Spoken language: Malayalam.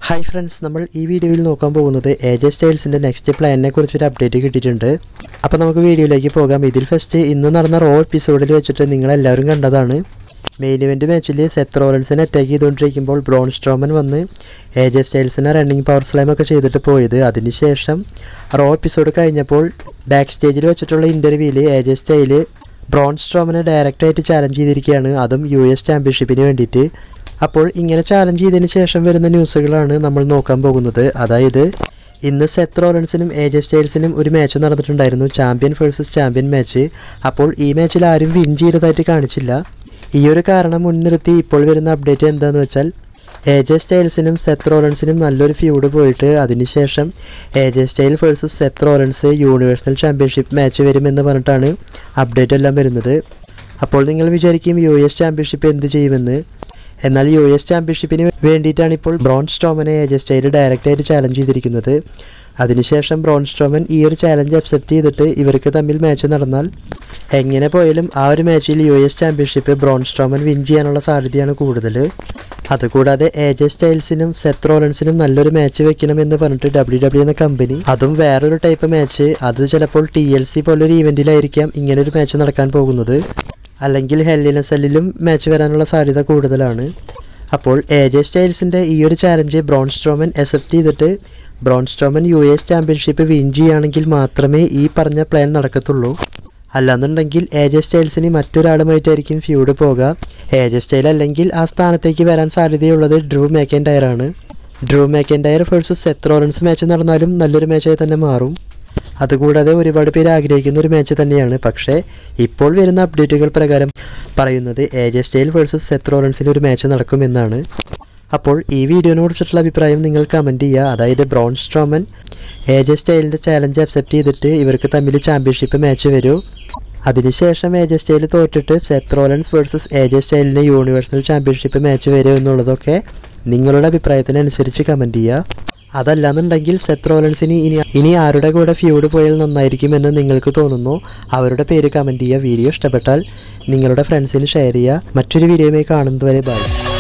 ഹായ് ഫ്രണ്ട്സ് നമ്മൾ ഈ വീഡിയോയിൽ നോക്കാൻ പോകുന്നത് ഏജ സ്റ്റൈൽസിൻ്റെ നെക്സ്റ്റ് പ്ലാനിനെ കുറിച്ചൊരു അപ്ഡേറ്റ് കിട്ടിയിട്ടുണ്ട് അപ്പോൾ നമുക്ക് വീഡിയോയിലേക്ക് പോകാം ഇതിൽ ഫസ്റ്റ് ഇന്ന് നടന്ന റോ എപ്പിസോഡിൽ വെച്ചിട്ട് നിങ്ങളെല്ലാവരും കണ്ടതാണ് മെയിൻ ഇവൻറ്റ് മാച്ചിൽ സെത്ത് റോളൻസിനെ അറ്റാക്ക് ചെയ്തുകൊണ്ടിരിക്കുമ്പോൾ ബ്രോൺ സ്ട്രോമൻ വന്ന് ഏജ സ്റ്റൈൽസിനെ റണ്ണിങ് പവർ സ്ലൈം ഒക്കെ ചെയ്തിട്ട് പോയത് അതിനുശേഷം റോ എപ്പിസോഡ് കഴിഞ്ഞപ്പോൾ ബാക്ക് സ്റ്റേജിൽ വെച്ചിട്ടുള്ള ഇൻ്റർവ്യൂവിൽ ഏജ സ്റ്റൈല് ബ്രോൺ സ്ട്രോമനെ ഡയറക്റ്റായിട്ട് ചാലഞ്ച് ചെയ്തിരിക്കുകയാണ് അതും യു എസ് ചാമ്പ്യൻഷിപ്പിന് വേണ്ടിയിട്ട് അപ്പോൾ ഇങ്ങനെ ചാലഞ്ച് ചെയ്തതിന് ശേഷം വരുന്ന ന്യൂസുകളാണ് നമ്മൾ നോക്കാൻ പോകുന്നത് അതായത് ഇന്ന് സെത്ത് റോളൻസിനും ഏജ സ്റ്റൈൽസിനും ഒരു മാച്ച് നടന്നിട്ടുണ്ടായിരുന്നു ചാമ്പ്യൻ വേഴ്സസ് ചാമ്പ്യൻ മാച്ച് അപ്പോൾ ഈ മാച്ചിൽ ആരും വിൻ ചെയ്തതായിട്ട് കാണിച്ചില്ല ഈ ഒരു കാരണം മുൻനിർത്തി ഇപ്പോൾ വരുന്ന അപ്ഡേറ്റ് എന്താണെന്ന് വെച്ചാൽ ഏജ സ്റ്റൈൽസിനും സെത്ത് റോളൻസിനും നല്ലൊരു ഫ്യൂഡ് പോയിട്ട് അതിനുശേഷം AJ Styles versus Seth Rollins universal championship match വരുമെന്ന് പറഞ്ഞിട്ടാണ് അപ്ഡേറ്റ് എല്ലാം വരുന്നത് അപ്പോൾ നിങ്ങൾ വിചാരിക്കും യു എസ് ചാമ്പ്യൻഷിപ്പ് എന്ത് ചെയ്യുമെന്ന് എന്നാൽ യു എസ് ചാമ്പ്യൻഷിപ്പിന് വേണ്ടിയിട്ടാണ് ഇപ്പോൾ ബ്രോൺ സ്ട്രോമനെ ഏജ സ്റ്റൈൽ ഡയറക്റ്റായിട്ട് ചാലഞ്ച് ചെയ്തിരിക്കുന്നത് അതിനുശേഷം ബ്രോൺ സ്ട്രോമൻ ഈ ഒരു ചാലഞ്ച് അക്സെപ്റ്റ് ചെയ്തിട്ട് ഇവർക്ക് തമ്മിൽ മാച്ച് നടന്നാൽ എങ്ങനെ പോയാലും ആ ഒരു മാച്ചിൽ U S championship Braun Strowman win ചെയ്യാനുള്ള സാധ്യതയാണ് കൂടുതൽ അതുകൂടാതെ ഏജ സ്റ്റൈൽസിനും സെത്ത് റോളൻസിനും നല്ലൊരു മാച്ച് വെക്കണമെന്ന് പറഞ്ഞിട്ട് ഡബ്ല്യു ഡബ്ല്യു എന്ന കമ്പനി അതും വേറൊരു ടൈപ്പ് മാച്ച് അത് ചിലപ്പോൾ ടി എൽ സി പോലൊരു ഇവൻറ്റിലായിരിക്കാം ഇങ്ങനൊരു മാച്ച് നടക്കാൻ പോകുന്നത് അല്ലെങ്കിൽ ഹെല്ലിന സെല്ലിലും മാച്ച് വരാനുള്ള സാധ്യത കൂടുതലാണ് അപ്പോൾ ഏജ സ്റ്റൈൽസിൻ്റെ ഈ ഒരു ചാലഞ്ച് ബ്രോൺ സ്ട്രോമൻ അക്സെപ്റ്റ് ചെയ്തിട്ട് Braun Strowman U S championship win ചെയ്യുകയാണെങ്കിൽ മാത്രമേ ഈ പറഞ്ഞ പ്ലാൻ നടക്കത്തുള്ളൂ അല്ലാന്നുണ്ടെങ്കിൽ ഏജ സ്റ്റൈൽസിന് മറ്റൊരാളുമായിട്ടായിരിക്കും ഫ്യൂഡ് പോകുക ഏജ സ്റ്റൈൽ അല്ലെങ്കിൽ ആ സ്ഥാനത്തേക്ക് വരാൻ സാധ്യതയുള്ളത് ഡ്രൂ മേക്കൻഡയറാണ് Drew McIntyre versus Seth Rollins match നടന്നാലും നല്ലൊരു മാച്ചായി തന്നെ മാറും അതുകൂടാതെ ഒരുപാട് പേര് ആഗ്രഹിക്കുന്ന ഒരു മാച്ച് തന്നെയാണ് പക്ഷേ ഇപ്പോൾ വരുന്ന അപ്ഡേറ്റുകൾ പ്രകാരം പറയുന്നത് ഏജ സ്റ്റൈൽ വേഴ്സസ് സെത്ത് റോളൻസിന് ഒരു മാച്ച് നടക്കുമെന്നാണ് അപ്പോൾ ഈ വീഡിയോനെ കുറിച്ചിട്ടുള്ള അഭിപ്രായം നിങ്ങൾ കമൻറ്റ് ചെയ്യുക അതായത് ബ്രോൺ സ്ട്രോമൻ ഏജ സ്റ്റൈലിൻ്റെ ചാലഞ്ച് അക്സെപ്റ്റ് ചെയ്തിട്ട് ഇവർക്ക് തമ്മിൽ ചാമ്പ്യൻഷിപ്പ് മാച്ച് വരൂ അതിനുശേഷം ഏജ സ്റ്റൈൽ തോറ്റിട്ട് സെത്ത് റോലൻസ് വേഴ്സസ് ഏജ സ്റ്റൈലിന് യൂണിവേഴ്സൽ ചാമ്പ്യൻഷിപ്പ് മാച്ച് വരും എന്നുള്ളതൊക്കെ നിങ്ങളുടെ അഭിപ്രായത്തിനനുസരിച്ച് കമൻറ്റ് ചെയ്യുക അതല്ലാന്നുണ്ടെങ്കിൽ സെത്ത് റോലൻസിന് ഇനി ഇനി ആരുടെ കൂടെ ഫ്യൂഡ് പോയാൽ നന്നായിരിക്കുമെന്ന് നിങ്ങൾക്ക് തോന്നുന്നു അവരുടെ പേര് കമൻറ്റ് ചെയ്യുക വീഡിയോ ഇഷ്ടപ്പെട്ടാൽ നിങ്ങളുടെ ഫ്രണ്ട്സിന് ഷെയർ ചെയ്യുക മറ്റൊരു വീഡിയോയുമായി കാണുന്നതുവരെ ബൈ